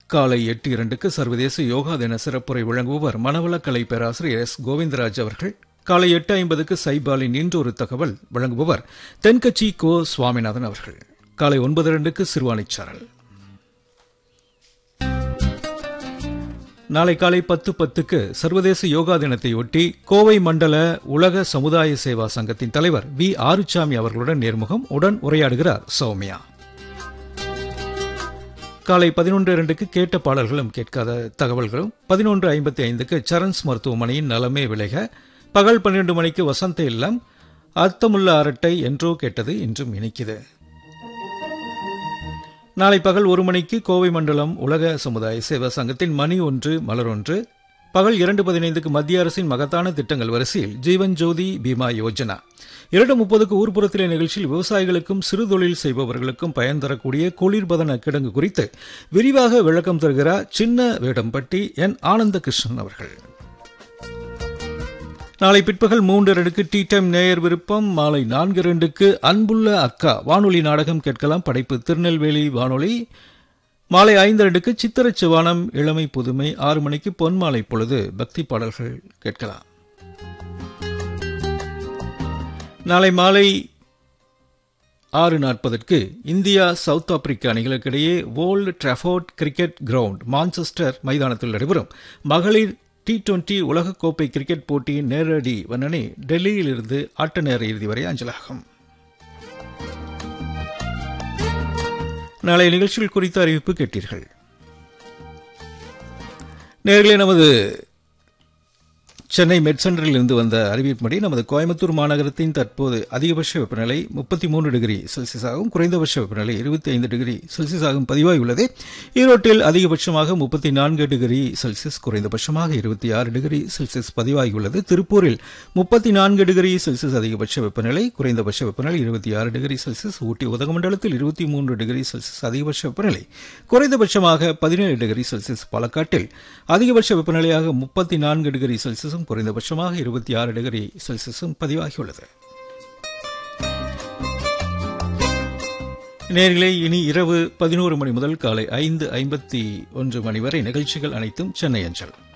காலை எட்டு இரண்டுக்கு சர்வதேச யோகா தின சிறப்புரை வழங்குபவர் மனவளக்கலை பேராசிரியர் எஸ் கோவிந்தராஜ் அவர்கள் காலை எட்டு ஐம்பதுக்கு சைபாலின் இன்றொரு தகவல் வழங்குபவர் தென்கட்சி கோ சுவாமிநாதன் அவர்கள் காலை ஒன்பது இரண்டுக்கு சிறுவாணிச்சாரல் நாளை காலை பத்து பத்துக்கு சர்வதேச யோகா தினத்தையொட்டி கோவை மண்டல உலக சமுதாய சேவா சங்கத்தின் தலைவர் வி ஆறுசாமி அவர்களுடன் நேர்முகம் உடன் உரையாடுகிறார் சௌமியா காலை பதினொன்று இரண்டுக்கு கேட்ட பாடல்களும் கேட்காத தகவல்களும் பதினொன்று ஐம்பத்தி ஐந்துக்கு சரண்ஸ் மருத்துவமனையின் நலமே விளைக பகல் பன்னிரண்டு மணிக்கு வசந்த இல்லம் அர்த்தமுள்ள அரட்டை என்றோ கேட்டது இன்றும் இனிக்குது நாளை பகல் ஒரு மணிக்கு கோவை மண்டலம் உலக சமுதாய சேவா சங்கத்தின் மணி ஒன்று மலர் ஒன்று பகல் இரண்டு பதினைந்துக்கு மத்திய அரசின் மகத்தான திட்டங்கள் வரிசையில் ஜீவன் ஜோதி பீமா யோஜனா இரண்டு முப்பதுக்கு ஊர்ப்புறத்திலே நிகழ்ச்சியில் விவசாயிகளுக்கும் சிறு தொழில் செய்பவர்களுக்கும் பயன் தரக்கூடிய குளிர்பதன கிடங்கு குறித்து விரிவாக விளக்கம் தருகிறார் சின்ன வேடம்பட்டி என் ஆனந்த கிருஷ்ணன் அவர்கள் நாளை பிற்பகல் மூன்று ரெண்டுக்கு டீ டைம் நேயர் விருப்பம் மாலை நான்கு ரெண்டுக்கு அன்புள்ள அக்கா வானொலி நாடகம் கேட்கலாம் படைப்பு திருநெல்வேலி வானொலி மாலை ஐந்து ரெண்டுக்கு சித்திர சிவானம் இளமை புதுமை ஆறு மணிக்கு பொன்மாலை பொழுது பக்தி பாடல்கள் கேட்கலாம் நாளை மாலை ஆறு நாற்பதற்கு இந்தியா சவுத் ஆப்பிரிக்கா அணிகளுக்கிடையே Old Trafford cricket ground Manchester மைதானத்தில் நடைபெறும் மகளிர் டி டுவெண்டி உலகக்கோப்பை கிரிக்கெட் போட்டியின் நேரடி வர்ணனை டெல்லியிலிருந்து ஆட்ட நேர இறுதி வரை அஞ்சலாகும் நாளைய நிகழ்ச்சிகள் குறித்த அறிவிப்பு கேட்டீர்கள் நேர்களே நமது சென்னை மெட் சென்டரில் இருந்து வந்த அறிவிப்புப்படி நமது கோயம்புத்தூர் மாநகரத்தின் தற்போது அதிகபட்ச வெப்பநிலை முப்பத்தி மூன்று டிகிரி செல்சியஸாகவும் குறைந்தபட்ச வெப்பநிலை இருபத்தி ஐந்து டிகிரி செல்சியஸாகவும் பதிவாகியுள்ளது ஈரோட்டில் அதிகபட்சமாக முப்பத்தி நான்கு டிகிரி செல்சியஸ் குறைந்தபட்சமாக இருபத்தி ஆறு டிகிரி செல்சியஸ் பதிவாகியுள்ளது திருப்பூரில் முப்பத்தி நான்கு டிகிரி செல்சியஸ் அதிகபட்ச வெப்பநிலை குறைந்தபட்ச வெப்பநிலை இருபத்தி ஆறு டிகிரி செல்சியஸ் ஊட்டி உதகமண்டலத்தில் இருபத்தி மூன்று டிகிரி செல்சியஸ் அதிகபட்ச வெப்பநிலை குறைந்தபட்சமாக பதினேழு டிகிரி செல்சியஸ் பாலக்காட்டில் அதிகபட்ச வெப்பநிலையாக முப்பத்தி நான்கு டிகிரி செல்சியஸும் குறைந்தபட்சமாக இருபத்தி ஆறு டிகிரி செல்சியஸும் பதிவாகியுள்ளது நேர்களே இனி இரவு பதினோரு மணி முதல் காலை ஐந்து ஐம்பத்தி ஒன்று மணி வரை நிகழ்ச்சிகள் அனைத்தும் சென்னை அஞ்சல்